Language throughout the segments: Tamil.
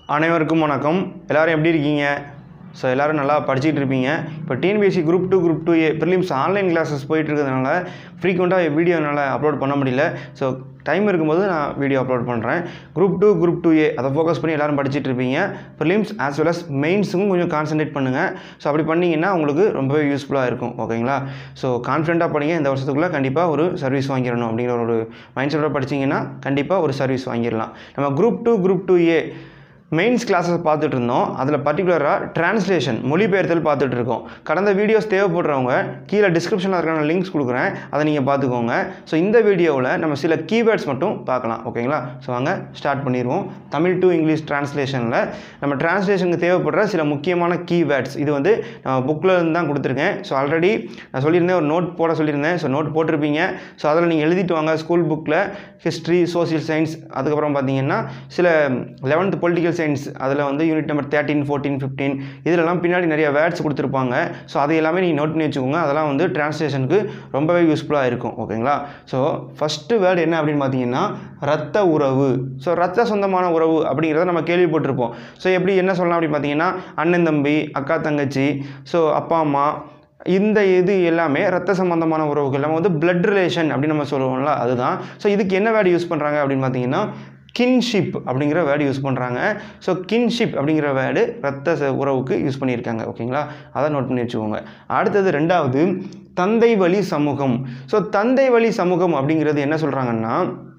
அனைவருக்கும் வணக்கம் எல்லோரும் எப்படி இருக்கீங்க ஸோ எல்லோரும் நல்லா படிச்சுட்டு இருப்பீங்க இப்போ TNPSC group two group two A prelims online classes போயிட்டு இருக்கிறதுனால ஃப்ரீக்வெண்ட்டாக வீடியோ என்னால் அப்லோட் பண்ண முடியல ஸோ டைம் இருக்கும்போது நான் வீடியோ அப்லோட் பண்ணுறேன் group two group two A அதை ஃபோக்கஸ் பண்ணி எல்லோரும் படிச்சுட்டு இருப்பீங்க ப்ரிலிம்ஸ் ஆஸ் வெல் அஸ் மெயின்ஸுக்கும் கொஞ்சம் கான்சன்ட்ரேட் பண்ணுங்கள் ஸோ அப்படி பண்ணிங்கன்னா உங்களுக்கு ரொம்பவே யூஸ்ஃபுல்லாக இருக்கும் ஓகேங்களா ஸோ கான்ஃபிடண்ட்டாக படிங்க இந்த வருஷத்துக்குள்ளே கண்டிப்பாக ஒரு சர்வீஸ் வாங்கிடணும் அப்படிங்கிற ஒரு மைண்ட் செட்டோட படிச்சிங்கன்னா கண்டிப்பாக ஒரு சர்வீஸ் வாங்கிடலாம் நம்ம group two group two A mains classes பார்த்துட்டு இருந்தோம் அதில் பர்டிகுலராக டிரான்ஸ்லேஷன் மொழிபெயர்த்தல் பார்த்துட்டு இருக்கோம் கடந்த வீடியோஸ் தேவைப்படுறவங்க கீழே டிஸ்கிரிப்ஷனில் இருக்கிற லிங்க்ஸ் கொடுக்குறேன் அதை நீங்கள் பார்த்துக்கோங்க ஸோ இந்த வீடியோவில் நம்ம சில கீவேர்ட்ஸ் மட்டும் பார்க்கலாம் ஓகேங்களா ஸோ வாங்க ஸ்டார்ட் பண்ணிடுவோம் தமிழ் டு இங்கிலீஷ் டிரான்ஸ்லேஷனில் நம்ம டிரான்ஸ்லேஷனுக்கு தேவைப்படுற சில முக்கியமான கீவேர்ட்ஸ் இது வந்து நம்ம புக்கில் இருந்து தான் கொடுத்துருக்கேன் ஸோ ஆல்ரெடி நான் சொல்லியிருந்தேன் ஒரு நோட் போட சொல்லியிருந்தேன் ஸோ நோட் போட்டிருப்பீங்க ஸோ அதில் நீங்கள் எழுதிட்டு வாங்க ஸ்கூல் புக்கில் ஹிஸ்ட்ரி சோசியல் சயின்ஸ் அதுக்கப்புறம் பார்த்தீங்கன்னா சில லெவன்த் பொலிட்டிக்கல் சயின்ஸ் அதில் வந்து unit number thirteen fourteen fifteen இதிலலாம் பின்னாடி நிறைய வேர்ட்ஸ் கொடுத்துருப்பாங்க ஸோ அதை எல்லாமே நீங்கள் நோட் பண்ணி வச்சுக்கோங்க அதெல்லாம் வந்து டிரான்ஸ்லேஷனுக்கு ரொம்பவே யூஸ்ஃபுல்லாக இருக்கும் ஓகேங்களா ஸோ ஃபஸ்ட்டு வேர்டு என்ன அப்படின்னு பார்த்தீங்கன்னா ரத்த உறவு ஸோ ரத்த சொந்தமான உறவு அப்படிங்கிறத நம்ம கேள்விப்பட்டிருப்போம் ஸோ எப்படி என்ன சொல்லலாம் அப்படின்னு பார்த்தீங்கன்னா அண்ணன் தம்பி அக்கா தங்கச்சி ஸோ அப்பா அம்மா இந்த இது எல்லாமே ரத்த சம்பந்தமான உறவுகள் நம்ம வந்து பிளட் ரிலேஷன் அப்படின்னு நம்ம சொல்லுவோம்ல அதுதான் ஸோ இதுக்கு என்ன வேர்டு யூஸ் பண்ணுறாங்க அப்படின்னு பார்த்தீங்கன்னா கின்ஷிப் அப்படிங்கிற வேர்டு யூஸ் பண்ணுறாங்க ஸோ கின்ஷிப் அப்படிங்கிற வேர்டு ரத்த ச- உறவுக்கு யூஸ் பண்ணியிருக்காங்க ஓகேங்களா அதை நோட் பண்ணி வச்சுக்கோங்க அடுத்தது ரெண்டாவது தந்தை வழி சமூகம் ஸோ தந்தை வழி சமூகம் அப்படிங்கிறது என்ன சொல்கிறாங்கன்னா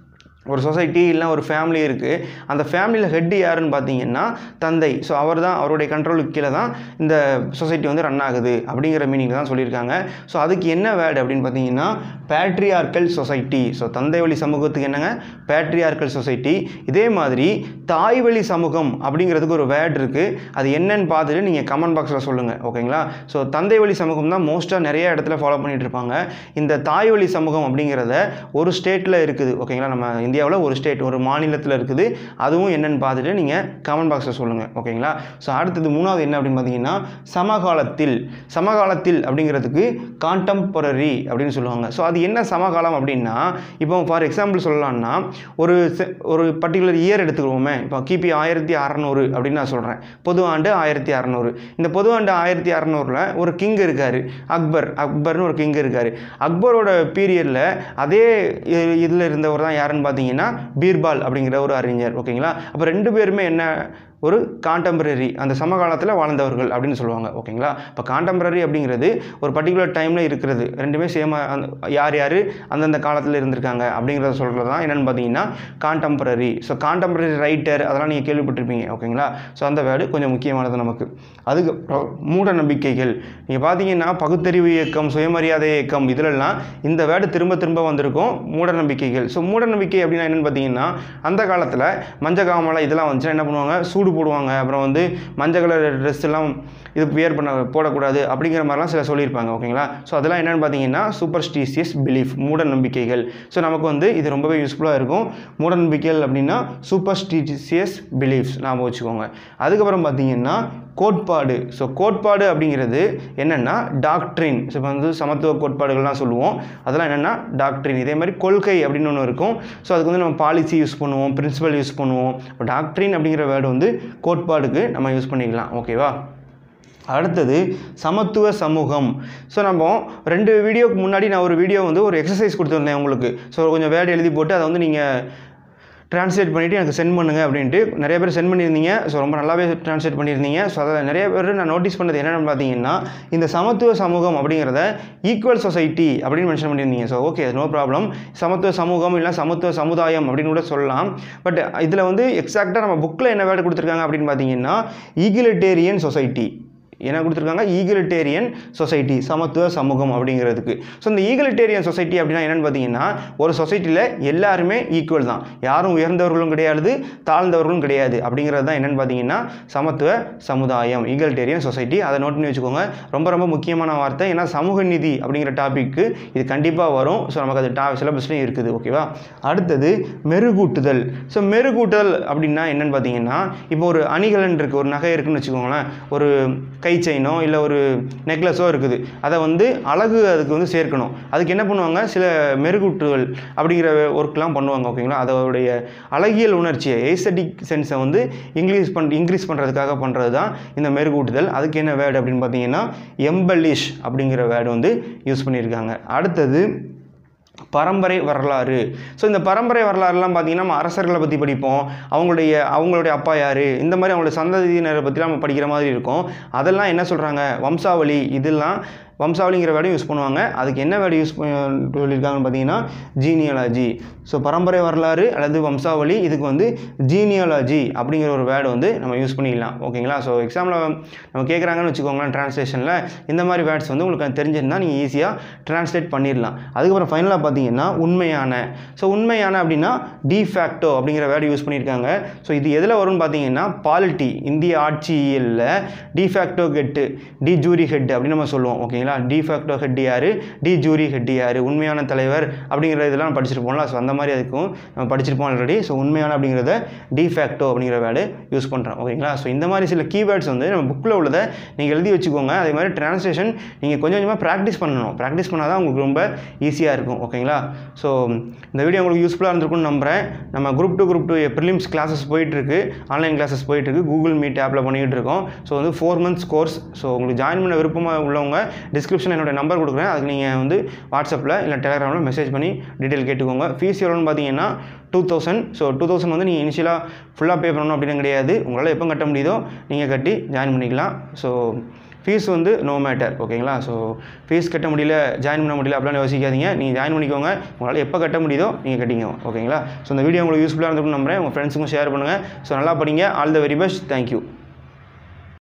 ஒரு சொசைட்டி இல்லை ஒரு ஃபேமிலி இருக்குது அந்த ஃபேமிலியில் ஹெட் யாருன்னு பார்த்தீங்கன்னா தந்தை ஸோ அவர் தான் அவருடைய கண்ட்ரோலுக்கு கீழே தான் இந்த சொசைட்டி வந்து ரன் ஆகுது அப்படிங்கிற மீனிங் தான் சொல்லியிருக்காங்க ஸோ அதுக்கு என்ன வேர்டு அப்படின்னு பார்த்தீங்கன்னா பேட்ரியார்க்கல் சொசைட்டி ஸோ தந்தை வழி சமூகத்துக்கு என்னங்க பேட்ரியார்க்கல் சொசைட்டி இதே மாதிரி தாய் வழி சமூகம் அப்படிங்கிறதுக்கு ஒரு வேர்டு இருக்குது அது என்னன்னு பார்த்துட்டு நீங்கள் கமெண்ட் பாக்ஸில் சொல்லுங்கள் ஓகேங்களா ஸோ தந்தை வழி சமூகம் தான் மோஸ்ட்டாக நிறைய இடத்துல ஃபாலோ பண்ணிட்டு இருப்பாங்க இந்த தாய் வழி சமூகம் அப்படிங்கிறத ஒரு ஸ்டேட்டில் இருக்குது ஓகேங்களா நம்ம இந்தியாவில் ஒரு ஸ்டேட் ஒரு மாநிலத்தில் இருக்குது அதுவும் என்னன்னு பார்த்துட்டு நீங்கள் கமெண்ட் பாக்ஸில் சொல்லுங்கள் ஓகேங்களா ஸோ அடுத்தது மூணாவது என்ன அப்படின்னு பார்த்தீங்கன்னா சமகாலத்தில் சமகாலத்தில் அப்படிங்கிறதுக்கு கான்டெம்பரரி அப்படின்னு சொல்லுவாங்க ஸோ அது என்ன சமகாலம் அப்படின்னா இப்போ ஃபார் எக்ஸாம்பிள் சொல்லலாம்னா ஒரு se- ஒரு பர்டிகுலர் இயர் எடுத்துக்குவோமே இப்போ கிபி ஆயிரத்தி அறநூறு அப்படின்னு நான் சொல்கிறேன் பொது ஆண்டு ஆயிரத்தி அறநூறு இந்த பொது ஆண்டு ஆயிரத்தி அறநூறில் ஒரு கிங் இருக்கார் அக்பர் அக்பர்னு ஒரு கிங் இருக்கார் அக்பரோட பீரியடில் அதே இதில் இருந்தவர் தான் யாருன்னு பார்த்தீங்கன்னா பீர்பால் அப்படிங்கிற ஒரு அறிஞர் ஓகேங்களா அப்போ ரெண்டு பேருமே என்ன ஒரு கான்டெம்பரரி அந்த சமகாலத்தில் வாழ்ந்தவர்கள் அப்படின்னு சொல்லுவாங்க ஓகேங்களா இப்போ கான்டெம்பரரி அப்படிங்கிறது ஒரு பர்டிகுலர் டைமில் இருக்கிறது ரெண்டுமே சேமாக அந்த யார் யார் அந்தந்த காலத்தில் இருந்திருக்காங்க அப்படிங்கிறத சொல்கிறது தான் என்னென்னு பார்த்தீங்கன்னா கான்டெம்பரரி ஸோ கான்டெம்பரரி ரைட்டர் அதெல்லாம் நீங்கள் கேள்விப்பட்டிருப்பீங்க ஓகேங்களா ஸோ அந்த வேர்டு கொஞ்சம் முக்கியமானது நமக்கு அதுக்கப்புறம் மூட நம்பிக்கைகள் நீங்கள் பார்த்தீங்கன்னா பகுத்தறிவு இயக்கம் சுயமரியாதை இயக்கம் இதிலெல்லாம் இந்த வேர்டு திரும்ப திரும்ப வந்திருக்கும் மூட நம்பிக்கைகள் ஸோ மூட நம்பிக்கை அப்படின்னா என்னென்னு பார்த்தீங்கன்னா அந்த காலத்தில் மஞ்சள் காமலை இதெல்லாம் வந்துச்சுன்னா என்ன பண்ணுவாங்க சூடு போடுவாங்க அப்புறம் வந்து மஞ்சள் கலர் ட்ரெஸ் எல்லாம் இது வியர் பண்ண போடக்கூடாது அப்படிங்கிற மாதிரிலாம் சில சொல்லியிருப்பாங்க ஓகேங்களா ஸோ அதெல்லாம் என்னென்னு பார்த்தீங்கன்னா சூப்பர்ஸ்டிஷியஸ் பிலீஃப் மூட நம்பிக்கைகள் ஸோ நமக்கு வந்து இது ரொம்பவே யூஸ்ஃபுல்லாக இருக்கும் மூட நம்பிக்கைகள் அப்படின்னா சூப்பர்ஸ்டிஷியஸ் பிலீஃப்ஸ் ஞாபகம் வச்சுக்கோங்க அதுக்கப்புறம் பார்த்தீங்கன்னா கோட்பாடு ஸோ கோட்பாடு அப்படிங்கிறது என்னென்னா டாக்ட்ரின் ஸோ இப்போ வந்து சமத்துவ கோட்பாடுகள்லாம் சொல்லுவோம் அதெல்லாம் என்னென்னா டாக்ட்ரின் இதே மாதிரி கொள்கை அப்படின்னு ஒன்று இருக்கும் ஸோ அதுக்கு வந்து நம்ம பாலிசி யூஸ் பண்ணுவோம் பிரின்சிபல் யூஸ் பண்ணுவோம் இப்போ டாக்ட்ரின் அப்படிங்கிற வேர்டு வந்து கோட்பாடுக்கு நம்ம யூஸ் பண்ணிக்கலாம் ஓகேவா அடுத்தது சமத்துவ சமூகம் ஸோ நம்ம ரெண்டு வீடியோக்கு முன்னாடி நான் ஒரு வீடியோ வந்து ஒரு எக்ஸசைஸ் கொடுத்துருந்தேன் உங்களுக்கு ஸோ கொஞ்சம் வேர்டு எழுதி போட்டு அதை வந்து நீங்கள் ட்ரான்ஸ்லேட் பண்ணிவிட்டு எனக்கு சென்ட் பண்ணுங்கள் அப்படின்ட்டு நிறைய பேர் சென்ட் பண்ணியிருந்தீங்க ஸோ ரொம்ப நல்லாவே ட்ரான்ஸ்லேட் பண்ணியிருந்தீங்க ஸோ அதில் நிறைய பேர் நான் நோட்டீஸ் பண்ணது என்னென்னு பார்த்தீங்கன்னா இந்த சமத்துவ சமூகம் அப்படிங்கிறத ஈக்குவல் சொசைட்டி அப்படின்னு மென்ஷன் பண்ணியிருந்தீங்க ஸோ ஓகே நோ ப்ராப்ளம் சமத்துவ சமூகம் இல்லை சமத்துவ சமுதாயம் அப்படின்னு கூட சொல்லலாம் பட் இதில் வந்து எக்ஸாக்டாக நம்ம புக்கில் என்ன வேர்டு கொடுத்துருக்காங்க அப்படின்னு பார்த்தீங்கன்னா ஈகிலிட்டேரியன் சொசைட்டி என்ன கொடுத்துருக்காங்க ஈகிலிட்டேரியன் சொசைட்டி சமத்துவ சமூகம் அப்படிங்கிறதுக்கு ஸோ இந்த ஈகிலிட்டேரியன் சொசைட்டி அப்படின்னா என்னென்னு பார்த்தீங்கன்னா ஒரு சொசைட்டியில் எல்லாருமே ஈக்குவல் தான் யாரும் உயர்ந்தவர்களும் கிடையாது தாழ்ந்தவர்களும் கிடையாது அப்படிங்கிறது தான் என்னென்னு பார்த்தீங்கன்னா சமத்துவ சமுதாயம் ஈகிலிட்டேரியன் சொசைட்டி அதை நோட் பண்ணி வச்சுக்கோங்க ரொம்ப ரொம்ப முக்கியமான வார்த்தை ஏன்னா சமூக நீதி அப்படிங்கிற டாபிக்கு இது கண்டிப்பாக வரும் ஸோ நமக்கு அது டா சிலபஸ்லையும் இருக்குது ஓகேவா அடுத்தது மெருகூட்டுதல் ஸோ மெருகூட்டுதல் அப்படின்னா என்னென்னு பார்த்தீங்கன்னா இப்போ ஒரு அணிகலன் இருக்குது ஒரு நகை இருக்குன்னு வச்சுக்கோங்களேன் ஒரு கை செயினோ இல்லை ஒரு நெக்லஸோ இருக்குது அதை வந்து அழகு அதுக்கு வந்து சேர்க்கணும் அதுக்கு என்ன பண்ணுவாங்க சில மெருகூட்டுகள் அப்படிங்கிற ஒர்க்லாம் பண்ணுவாங்க ஓகேங்களா அதோடைய அழகியல் உணர்ச்சியை ஏஸ்தட்டிக் சென்ஸை வந்து இங்கிலீஷ் பண் இன்க்ரீஸ் பண்ணுறதுக்காக பண்ணுறது தான் இந்த மெருகூட்டுதல் அதுக்கு என்ன வேர்டு அப்படின்னு பார்த்தீங்கன்னா எம்பலிஷ் அப்படிங்கிற வேர்டு வந்து யூஸ் பண்ணியிருக்காங்க அடுத்தது பரம்பரை வரலாறு ஸோ இந்த பரம்பரை வரலாறுலாம் பார்த்தீங்கன்னா நம்ம அரசர்களை பற்றி படிப்போம் அவங்களுடைய அவங்களுடைய அப்பா யார் இந்த மாதிரி அவங்களுடைய சந்ததியினரை பற்றிலாம் நம்ம படிக்கிற மாதிரி இருக்கும் அதெல்லாம் என்ன சொல்கிறாங்க வம்சாவளி இதெல்லாம் வம்சாவளிங்கிற வேர்டையும் யூஸ் பண்ணுவாங்க அதுக்கு என்ன வேர்டு யூஸ் சொல்லியிருக்காங்கன்னு பார்த்தீங்கன்னா ஜீனியாலஜி ஸோ பரம்பரை வரலாறு அல்லது வம்சாவளி இதுக்கு வந்து ஜீனியாலஜி அப்படிங்கிற ஒரு வேர்டு வந்து நம்ம யூஸ் பண்ணிக்கலாம் ஓகேங்களா ஸோ எக்ஸாமில் நம்ம கேட்குறாங்கன்னு வச்சுக்கோங்களேன் ட்ரான்ஸ்லேஷனில் இந்த மாதிரி வேர்ட்ஸ் வந்து உங்களுக்கு தெரிஞ்சிருந்தால் நீங்கள் ஈஸியாக ட்ரான்ஸ்லேட் பண்ணிடலாம் அதுக்கப்புறம் ஃபைனலாக பார்த்தீங்கன்னா உண்மையான ஸோ உண்மையான அப்படின்னா டிஃபேக்டோ அப்படிங்கிற வேர்டு யூஸ் பண்ணியிருக்காங்க ஸோ இது எதில் வரும்னு பார்த்தீங்கன்னா பாலிட்டி இந்திய ஆட்சியில் de facto head de jure head அப்படின்னு நம்ம சொல்லுவோம் ஓகேங்களா டிஃபேக்டோ ஹெட் யார் டி ஜூரி ஹெட் யார் உண்மையான தலைவர் அப்படிங்கிற இதெல்லாம் படிச்சிருப்போம்ல ஸோ அந்த மாதிரி அதுக்கும் நம்ம படிச்சிருப்போம் ஆல்ரெடி ஸோ உண்மையான அப்படிங்கிறத டிஃபேக்டோ அப்படிங்கிற வேர்டு யூஸ் பண்ணுறோம் ஓகேங்களா ஸோ இந்த மாதிரி சில கீவேர்ட்ஸ் வந்து நம்ம புக்கில் உள்ளதை நீங்கள் எழுதி வச்சுக்கோங்க அதே மாதிரி ட்ரான்ஸ்லேஷன் நீங்கள் கொஞ்சம் கொஞ்சமாக ப்ராக்டிஸ் பண்ணணும் ப்ராக்டிஸ் பண்ணால் தான் உங்களுக்கு ரொம்ப ஈஸியாக இருக்கும் ஓகேங்களா ஸோ இந்த வீடியோ உங்களுக்கு யூஸ்ஃபுல்லாக இருந்திருக்கும்னு நம்புகிறேன் நம்ம group two group two prelims classes போயிட்டுருக்கு ஆன்லைன் கிளாஸஸ் போயிட்டுருக்கு கூகுள் மீட் ஆப்பில் பண்ணிக்கிட்டு இருக்கோம் ஸோ வந்து ஃபோர் மந்த்ஸ் கோர்ஸ் ஸோ உங்களுக்கு ஜாயின் பண்ண விருப்பமாக உள்ளவங்க டிஸ்கிரிப்ஷன் என்னோட நம்பர் கொடுக்குறேன் அதுக்கு நீங்கள் வந்து வாட்ஸ்அப்பில் இல்லை டெலிகிராமில் மெசேஜ் பண்ணி டீட்டெயில் கேட்டுக்கோங்க ஃபீஸ் எவ்வளோன்னு பார்த்தீங்கன்னா two thousand so two thousand வந்து நீங்கள் இனிஷியலாக ஃபுல்லாக பே பண்ணணும் அப்படின்னு கிடையாது உங்களால் எப்போ கட்ட முடியுதோ நீங்கள் கட்டி ஜாயின் பண்ணிக்கலாம் ஸோ ஃபீஸ் வந்து நோ மேட்டர் ஓகேங்களா ஸோ ஃபீஸ் கட்ட முடியல ஜாயின் பண்ண முடியல அப்படிலாம் யோசிக்காதீங்க நீங்கள் ஜாயின் பண்ணிக்கோங்க உங்களால் எப்போ கட்ட முடியுதோ நீங்கள் கட்டிங்க ஓகேங்களா ஸோ இந்த வீடியோ உங்களுக்கு யூஸ்ஃபுல்லாக இருந்திருக்கும் நம்புறேன் உங்கள் ஃப்ரெண்ட்ஸுக்கும் ஷேர் பண்ணுங்கள் ஸோ நல்லா படிங்க all the very best thank you